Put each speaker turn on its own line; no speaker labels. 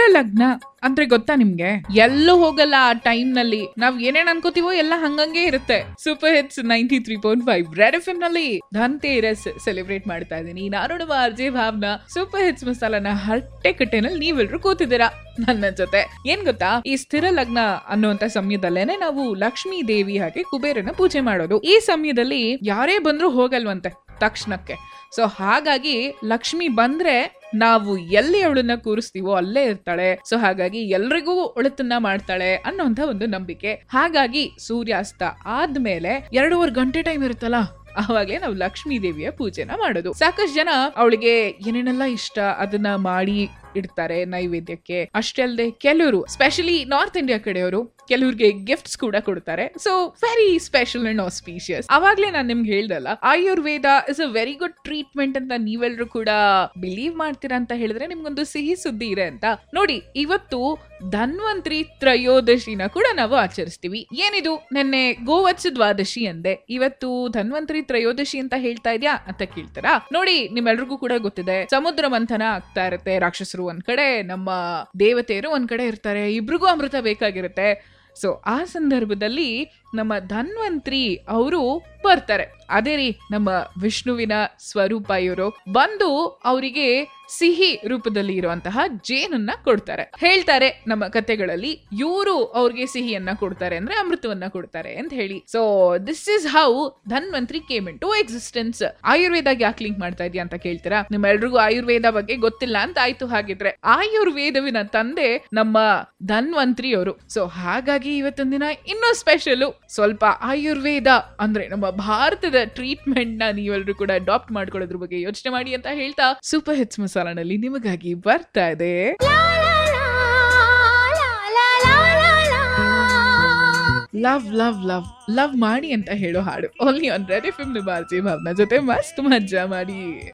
ಲಗ್ನ ಅಂದ್ರೆ ಗೊತ್ತಾ ನಿಮ್ಗೆ ಎಲ್ಲೂ ಹೋಗಲ್ಲ ಆ ಟೈಮ್ ನಲ್ಲಿ ನಾವ್ ಏನೇನ್ ಅನ್ಕೋತೀವೋ ಎಲ್ಲ ಹಂಗಂಗೆ ಇರುತ್ತೆ super hits ninety three point five Red F M ನಲ್ಲಿ ಧನ್ತೇರಸ್ ಸೆಲೆಬ್ರೇಟ್ ಮಾಡ್ತಾ ಇದ್ದೀನಿ ನಾನು ನಮ್ಮ ಅರ್ಜೆ ಭಾವನ ಸೂಪರ್ ಹಿಟ್ಸ್ ಮಸಾಲಾನ ಹಟ್ಟೆ ಕಟ್ಟೆನಲ್ಲಿ ನೀವೆಲ್ರು ಕೂತಿದ್ದೀರಾ ನನ್ನ ಜೊತೆ ಏನ್ ಗೊತ್ತಾ ಈ ಸ್ಥಿರ ಲಗ್ನ ಅನ್ನುವಂತ ಸಮಯದಲ್ಲೇನೆ ನಾವು ಲಕ್ಷ್ಮೀ ದೇವಿ ಹಾಗೆ ಕುಬೇರನ ಪೂಜೆ ಮಾಡೋದು ಈ ಸಮಯದಲ್ಲಿ ಯಾರೇ ಬಂದ್ರು ಹೋಗಲ್ವಂತೆ ತಕ್ಷಣಕ್ಕೆ ಸೊ ಹಾಗಾಗಿ ಲಕ್ಷ್ಮಿ ಬಂದ್ರೆ ನಾವು ಎಲ್ಲಿ ಅವಳನ್ನ ಕೂರಿಸ್ತೀವೋ ಅಲ್ಲೇ ಇರ್ತಾಳೆ ಸೊ ಹಾಗಾಗಿ ಎಲ್ರಿಗೂ ಒಳಿತನ್ನ ಮಾಡ್ತಾಳೆ ಅನ್ನೋಂತ ಒಂದು ನಂಬಿಕೆ ಹಾಗಾಗಿ ಸೂರ್ಯಾಸ್ತ ಆದ್ಮೇಲೆ ಎರಡೂವರೆ ಗಂಟೆ ಟೈಮ್ ಇರುತ್ತಲ್ಲ ಅವಾಗಲೇ ನಾವು ಲಕ್ಷ್ಮೀ ದೇವಿಯ ಪೂಜೆನ ಮಾಡೋದು ಸಾಕಷ್ಟು ಜನ ಅವಳಿಗೆ ಏನೇನೆಲ್ಲ ಇಷ್ಟ ಅದನ್ನ ಮಾಡಿ ಇಡ್ತಾರೆ ನೈವೇದ್ಯಕ್ಕೆ ಅಷ್ಟೇ ಅಲ್ಲದೆ ಕೆಲವರು ಸ್ಪೆಷಲಿ ನಾರ್ತ್ ಇಂಡಿಯಾ ಕಡೆಯವರು ಕೆಲವ್ರಿಗೆ ಗಿಫ್ಟ್ಸ್ ಕೂಡ ಕೊಡ್ತಾರೆ so very special and auspicious ಅವಾಗ್ಲೇ ನಾನು ನಿಮ್ಗೆ ಹೇಳ್ದಲ್ಲ Ayurveda is a very good treatment ಅಂತ ನೀವೆಲ್ಲರೂ ಕೂಡ ಬಿಲೀವ್ ಮಾಡ್ತೀರಾ ಅಂತ ಹೇಳಿದ್ರೆ ನಿಮ್ಗೊಂದು ಸಿಹಿ ಸುದ್ದಿ ಇದೆ ಅಂತ ನೋಡಿ ಇವತ್ತು ಧನ್ವಂತ್ರಿ ತ್ರಯೋದಶಿನ ಕೂಡ ನಾವು ಆಚರಿಸ್ತೀವಿ ಏನಿದು ನಿನ್ನೆ ಗೋವತ್ಸ ದ್ವಾದಶಿ ಅಂದೆ ಇವತ್ತು ಧನ್ವಂತ್ರಿ ತ್ರಯೋದಶಿ ಅಂತ ಹೇಳ್ತಾ ಇದ್ಯಾ ಅಂತ ಕೇಳ್ತಾರಾ ನೋಡಿ ನಿಮ್ಮೆಲ್ರಿಗೂ ಕೂಡ ಗೊತ್ತಿದೆ ಸಮುದ್ರ ಮಂಥನ ಆಗ್ತಾ ಇರುತ್ತೆ ರಾಕ್ಷಸರು ಒಂದ್ ಕಡೆ ನಮ್ಮ ದೇವತೆಯರು ಒಂದ್ ಕಡೆ ಇರ್ತಾರೆ ಇಬ್ರಿಗೂ ಅಮೃತ ಬೇಕಾಗಿರುತ್ತೆ ಸೊ ಆ ಸಂದರ್ಭದಲ್ಲಿ ನಮ್ಮ ಧನ್ವಂತ್ರಿ ಅವರು ಬರ್ತಾರೆ ಅದೇ ರೀ ನಮ್ಮ ವಿಷ್ಣುವಿನ ಸ್ವರೂಪ ಇವರು ಬಂದು ಅವರಿಗೆ ಸಿಹಿ ರೂಪದಲ್ಲಿ ಇರುವಂತಹ ಜೇನನ್ನ ಕೊಡ್ತಾರೆ ಹೇಳ್ತಾರೆ ನಮ್ಮ ಕತೆಗಳಲ್ಲಿ ಇವರು ಅವ್ರಿಗೆ ಸಿಹಿಯನ್ನ ಕೊಡ್ತಾರೆ ಅಂದ್ರೆ ಅಮೃತವನ್ನ ಕೊಡ್ತಾರೆ ಅಂತ ಹೇಳಿ so this is how Dhanvantari came into existence ಆಯುರ್ವೇದಾಗ ಯಾಕೆ ಲಿಂಕ್ ಮಾಡ್ತಾ ಇದೆಯಾ ಅಂತ ಕೇಳ್ತೀರಾ ನಿಮ್ಮೆಲ್ರಿಗೂ ಆಯುರ್ವೇದ ಬಗ್ಗೆ ಗೊತ್ತಿಲ್ಲ ಅಂತ ಆಯ್ತು ಹಾಗಿದ್ರೆ ಆಯುರ್ವೇದವಿನ ತಂದೆ ನಮ್ಮ ಧನ್ವಂತ್ರಿ ಅವರು ಸೊ ಹಾಗಾಗಿ ಇವತ್ತೊಂದಿನ ದಿನ ಇನ್ನೂ ಸ್ಪೆಷಲು ಸ್ವಲ್ಪ ಆಯುರ್ವೇದ ಅಂದ್ರೆ ನಮ್ಮ ಭಾರತದ ಟ್ರೀಟ್ಮೆಂಟ್ ನ ನೀವೆಲ್ಲರೂ ಕೂಡ ಅಡಾಪ್ಟ್ ಮಾಡ್ಕೊಳ್ಳೋದ್ರ ಬಗ್ಗೆ ಯೋಚನೆ ಮಾಡಿ ಅಂತ ಹೇಳ್ತಾ ಸೂಪರ್ ಹಿಟ್ಸ್ ಮಸಾಲಾನಲ್ಲಿ ನಿಮಗಾಗಿ ಬರ್ತಾ ಇದೆ ಲವ್ ಲವ್ ಲವ್ ಲವ್ ಮಾಡಿ ಅಂತ ಹೇಳೋ ಹಾಡು only on Red F M Bhavana ಜೊತೆ ಮಸ್ತ್ ಮಜ್ಜಾ ಮಾಡಿ